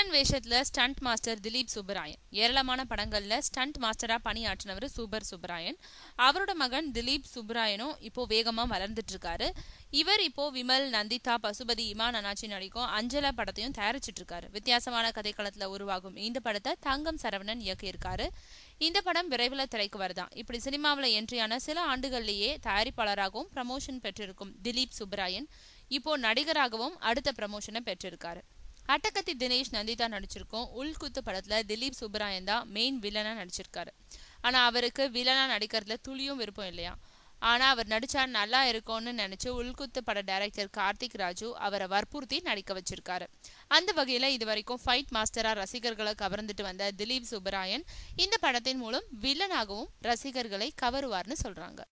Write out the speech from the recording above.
villain வேஷத்துல stunt master Dilip Subbarayan ஏராளமான படங்கள்ல ஸ்டண்ட் மாஸ்டரா பணியாற்றினவர் சூப்பர் சுப்பராயன் அவரோட மகன் திலீப் சுப்பராயனும் இப்போ வேகமா வளர்ந்துட்டு இருக்காரு இவர் இப்போ விமல் நந்திதா பசுபதி இமான் அண்ணாச்சி நடிக்கும் அஞ்சலா படத்தையும் தயாரிச்சிட்டு இருக்காரு வித்தியாசமான கதைக்களத்துல உருவாகும் இந்த படத்தை தங்கம் சரவணன் இயக்கியிருக்காரு இந்த படம் விரைவில் திரைக்கு வருதான் இப்படி சினிமாவில் என்ட்ரியான சில ஆண்டுகள்லேயே தயாரிப்பாளராகவும் ப்ரமோஷன் பெற்றிருக்கும் திலீப் சுப்பராயன் இப்போ நடிகராகவும் அடுத்த ப்ரமோஷனை பெற்றிருக்காரு அட்டகத்தி தினேஷ் நந்திதா நடிச்சிருக்கோம் உள்குத்து படத்துல திலீப் சுப்பராயன் தான் மெயின் வில்லனா நடிச்சிருக்காரு ஆனா அவருக்கு வில்லனா நடிக்கிறதுல துளியும் விருப்பம் இல்லையா ஆனா அவர் நடிச்சா நல்லா இருக்கும்னு நினைச்சு உள்குத்து பட டைரக்டர் கார்த்திக் ராஜு அவரை வற்புறுத்தி நடிக்க வச்சிருக்காரு அந்த வகையில இது வரைக்கும் ஃபைட் மாஸ்டரா ரசிகர்களை கவர்ந்துட்டு வந்த திலீப் சுப்பராயன் இந்த படத்தின் மூலம் வில்லனாகவும் ரசிகர்களை கவருவார்னு சொல்றாங்க